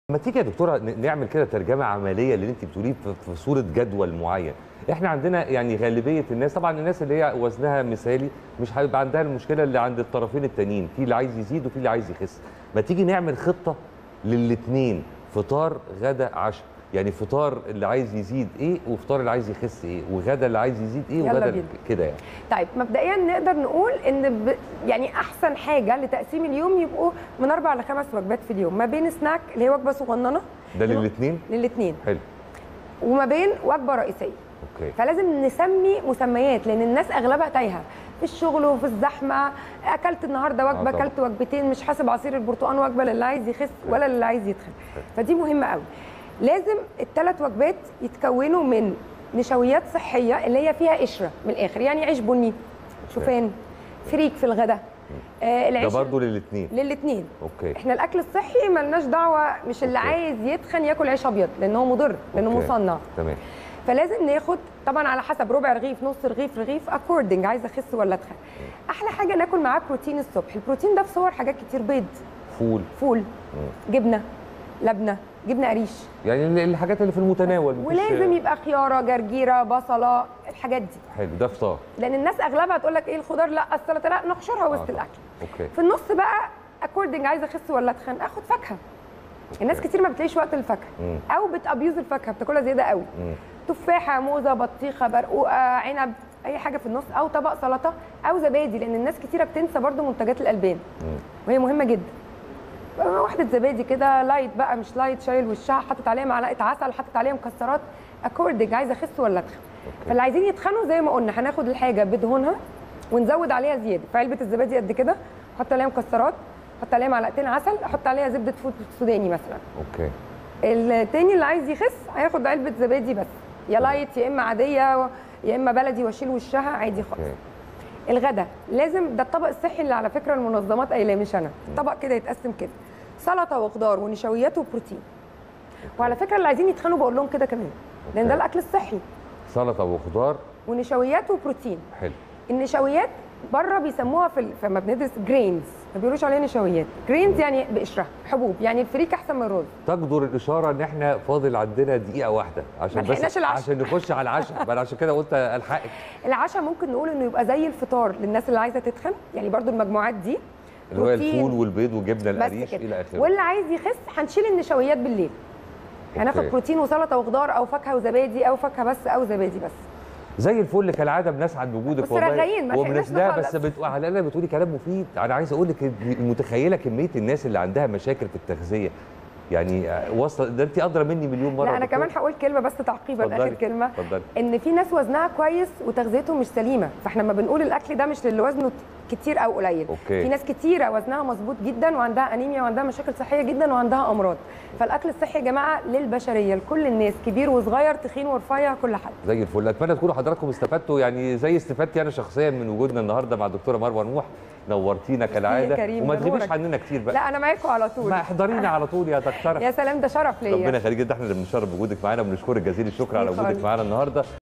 لما تيجي يا دكتوره ن- نعمل كده ترجمه عمليه اللي انت بتقوليه في- في صوره جدول معين احنا عندنا يعني غالبيه الناس طبعا الناس اللي هي وزنها مثالي مش هيبقى عندها المشكله اللي عند الطرفين التانيين في اللي عايز يزيد وفي اللي عايز يخس ما تيجي نعمل خطه للاثنين فطار غدا عشاء يعني فطار اللي عايز يزيد ايه وفطار اللي عايز يخس ايه وغدا اللي عايز يزيد ايه يلا وغدا بينا. كده يعني طيب مبدئيا نقدر نقول ان ب... يعني احسن حاجه لتقسيم اليوم يبقوا من اربع لخمس وجبات في اليوم ما بين سناك اللي هي وجبه صغننه ده للاثنين للاثنين حلو وما بين وجبه رئيسيه اوكي فلازم نسمي مسميات لان الناس اغلبها تايهه في الشغل وفي الزحمه اكلت النهارده آه وجبه طبعا. اكلت وجبتين مش حاسب عصير البرتقال وجبه للي عايز يخس ولا للي عايز يتخن فدي مهمه قوي لازم الثلاث وجبات يتكونوا من نشويات صحيه اللي هي فيها قشره من الاخر يعني عيش بني شوفان فريك في الغداء آه ده العيش برضه للاثنين للاثنين اوكي احنا الاكل الصحي ملناش دعوه مش اللي أوكي. عايز يتخن ياكل عيش ابيض لان هو مضر لانه أوكي. مصنع تمام فلازم ناخد طبعا على حسب ربع رغيف نص رغيف رغيف اكوردنج عايزه اخس ولا اتخن احلى حاجه ناكل معاه بروتين الصبح البروتين ده في صور حاجات كتير بيض فول فول جبنه لبنه جبنه قريش يعني ال- الحاجات اللي في المتناول مفيش- ولازم يبقى خياره جرجيره بصله الحاجات دي حلو ده فطار لان الناس اغلبها تقول لك ايه الخضار لا السلطه لا نحشرها وسط طبعا. الاكل اوكي في النص بقى اكوردنج عايزه اخس ولا اتخن اخد فاكهه الناس كتير ما بتلاقيش وقت الفاكهه مم. او بتابيوز الفاكهه بتاكلها زياده قوي مم. تفاحه موزه بطيخه برقوقه عنب اي حاجه في النص او طبق سلطه او زبادي لان الناس كتيره بتنسى برضو منتجات الالبان مم. وهي مهمه جدا واحده زبادي كده لايت بقى مش لايت شايل وشها حاطط عليها معلقه عسل حاطط عليها مكسرات اكوردنج عايزه اخس ولا اتخن فاللي عايزين يتخنوا زي ما قلنا هناخد الحاجه بدهونها ونزود عليها زياده فعلبه الزبادي قد كده احط عليها مكسرات احط عليها معلقتين عسل احط عليها زبده فول سوداني مثلا اوكي التاني اللي عايز يخس هياخد علبه زبادي بس يا لايت يا اما عاديه يا اما بلدي واشيل وشها عادي خالص اوكي الغدا لازم ده الطبق الصحي اللي على فكره المنظمات قايلاه مش انا طبق كده يتقسم كده سلطه وخضار ونشويات وبروتين وعلى فكره اللي عايزين يتخنوا بقول لهم كده كمان لان ده أوكي. الاكل الصحي سلطه وخضار ونشويات وبروتين حلو النشويات بره بيسموها في ال- لما بندرس جرينز ما بيقولوش عليها نشويات جرينز يعني بقشرها حبوب يعني الفريك احسن من الرز تقدر الاشاره ان احنا فاضل عندنا دقيقه واحده عشان ما لحقناش بس العشاء. عشان نخش على العشاء ما انا عشان كده قلت الحقك العشاء ممكن نقول انه يبقى زي الفطار للناس اللي عايزه تتخن يعني برضو المجموعات دي اللي هو بروتين. الفول والبيض وجبنه بس القريش كده الى اخره واللي عايز يخس هنشيل النشويات بالليل هناخد أوكي. بروتين وسلطه وخضار او فاكهه وزبادي او فاكهه بس او زبادي بس زي الفل كالعاده بنسعد بوجودك بس رغايين، ما لحقناش وبنس- لا نخلص. بس بتقول على الاقل بتقولي كلام مفيد انا عايز اقول لك متخيله كميه الناس اللي عندها مشاكل في التغذيه يعني آه، واصله ده انت ادرى مني مليون مره لا يا انا دكتور. كمان هقول كلمه بس تعقيبا اتفضلي، اخر كلمه اتفضلي. ان في ناس وزنها كويس وتغذيتهم مش سليمه فاحنا لما بنقول الاكل ده مش للي وزنه كتير او قليل أوكي. في ناس كتيره وزنها مظبوط جدا وعندها انيميا وعندها مشاكل صحيه جدا وعندها امراض فالاكل الصحي يا جماعه للبشريه لكل الناس كبير وصغير تخين ورفيع كل حد زي الفل اتمنى تكونوا حضراتكم استفدتوا يعني زي استفدتي انا شخصيا من وجودنا النهارده مع الدكتوره مروه نوح نورتينا كالعاده كريم، وما ده تغيبيش نورك. عننا كتير بقى لا انا معاكم على طول ما احضرينا على طول يا دكتوره يا سلام ده شرف ليا ربنا يخليك جدا احنا اللي بنشرف بوجودك معانا وبنشكرك جزيل الشكر على ميرسي وجودك خالص. معانا النهارده